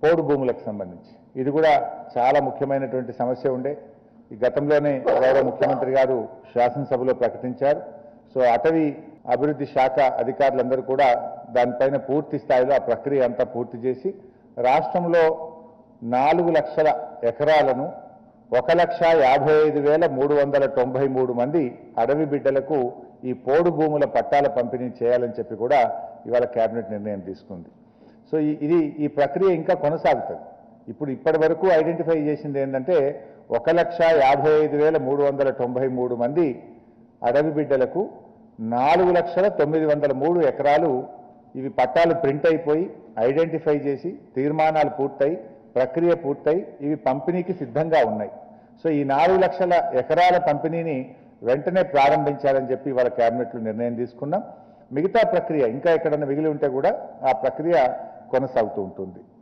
పోడు భూములకు సంబంధించి ఇది కూడా చాలా ముఖ్యమైనటువంటి సమస్య ఉండే ఈ గతంలోనే గౌరవ ముఖ్యమంత్రి గారు శాసనసభలో ప్రకటించారు సో అటవీ అభివృద్ధి శాఖ అధికారులందరూ కూడా దానిపైన పూర్తి స్థాయిలో ఆ ప్రక్రియ అంతా పూర్తి చేసి రాష్ట్రంలో నాలుగు లక్షల ఎకరాలను ఒక లక్ష యాభై ఐదు వేల మూడు వందల తొంభై మూడు మంది అడవి బిడ్డలకు ఈ పోడు భూముల పట్టాల పంపిణీ చేయాలని చెప్పి కూడా ఇవాళ కేబినెట్ నిర్ణయం తీసుకుంది సో ఈ- ఇది ఈ ప్రక్రియ ఇంకా కొనసాగుతుంది ఇప్పుడు ఇప్పటి వరకు ఐడెంటిఫై చేసింది ఏంటంటే ఒక లక్ష యాభై ఐదు వేల మూడు వందల తొంభై మూడు మంది అడవి బిడ్డలకు నాలుగు లక్షల తొమ్మిది వందల మూడు ఎకరాలు ఇవి పట్టాలు ప్రింట్ అయిపోయి ఐడెంటిఫై చేసి తీర్మానాలు పూర్తయి ప్రక్రియ పూర్తయి ఇవి పంపిణీకి సిద్ధంగా ఉన్నాయి సో ఈ నాలుగు లక్షల ఎకరాల పంపిణీని వెంటనే ప్రారంభించాలని చెప్పి వాళ్ళ క్యాబినెట్లో నిర్ణయం తీసుకున్నాం మిగతా ప్రక్రియ ఇంకా ఎక్కడన్నా మిగిలి ఉంటే కూడా ఆ ప్రక్రియ కొనసాగుతూ ఉంటుంది